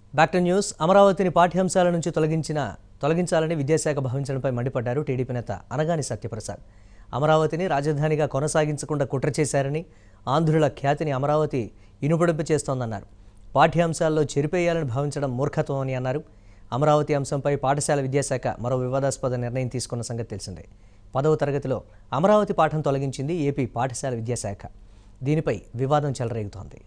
back to news అమరావతిని పాఠ్యాంశాల నుంచి తొలగించిన తొలగించాలని విద్యాశాఖ భావించడంపై మండిపడ్డారు టీడీపీ నేత అనగాని సత్యప్రసాద్ అమరావతిని రాజధానిగా కొనసాగించకుండా కుట్ర చేశారని ఆంధ్రుల ఖ్యాతిని అమరావతి ఇనుపడింప చేస్తోందన్నారు పాఠ్యాంశాల్లో చెరిపేయాలని భావించడం మూర్ఖత్వం అని అన్నారు అమరావతి అంశంపై పాఠశాల విద్యాశాఖ మరో వివాదాస్పద నిర్ణయం తీసుకున్న సంగతి తెలిసిందే పదవ తరగతిలో అమరావతి పాఠం తొలగించింది ఏపీ పాఠశాల విద్యాశాఖ దీనిపై వివాదం చెలరేగుతోంది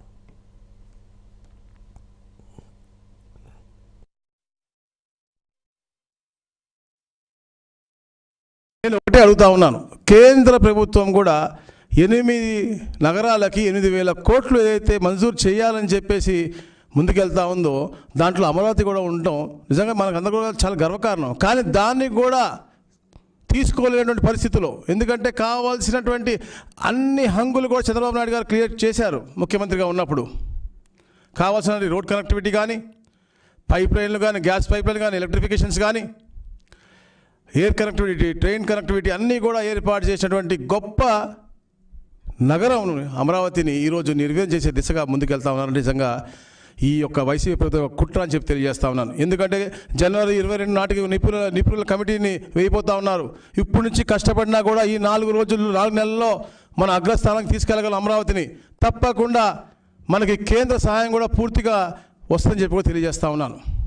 నేను ఒకటే అడుగుతా ఉన్నాను కేంద్ర ప్రభుత్వం కూడా ఎనిమిది నగరాలకి ఎనిమిది వేల కోట్లు ఏదైతే మంజూరు చేయాలని చెప్పేసి ముందుకెళ్తా ఉందో దాంట్లో అమరావతి కూడా ఉండటం నిజంగా మనకు అందరూ కూడా చాలా గర్వకారణం కానీ దాన్ని కూడా తీసుకోలేనటువంటి పరిస్థితిలో ఎందుకంటే కావాల్సినటువంటి అన్ని హంగులు కూడా చంద్రబాబు నాయుడు గారు క్లియర్ చేశారు ముఖ్యమంత్రిగా ఉన్నప్పుడు కావాల్సిన రోడ్ కనెక్టివిటీ కానీ పైప్ లైన్లు కానీ గ్యాస్ పైప్ లైన్ కానీ ఎలక్ట్రిఫికేషన్స్ కానీ ఎయిర్ కనెక్టివిటీ ట్రైన్ కనెక్టివిటీ అన్నీ కూడా ఏర్పాటు చేసినటువంటి గొప్ప నగరం అమరావతిని ఈరోజు నిర్వీర్యం చేసే దిశగా ముందుకెళ్తా ఉన్నారు నిజంగా ఈ యొక్క వైసీపీ ప్రభుత్వం కుట్ర అని చెప్పి తెలియజేస్తా ఉన్నాను ఎందుకంటే జనవరి ఇరవై రెండు నాటికి నిపుణుల నిపుణుల కమిటీని వేయిపోతా ఉన్నారు ఇప్పటి నుంచి కష్టపడినా కూడా ఈ నాలుగు రోజులు నాలుగు నెలల్లో మన అగ్రస్థానానికి తీసుకెళ్ళగలం అమరావతిని తప్పకుండా మనకి కేంద్ర సహాయం కూడా పూర్తిగా వస్తుందని చెప్పి కూడా తెలియజేస్తా ఉన్నాను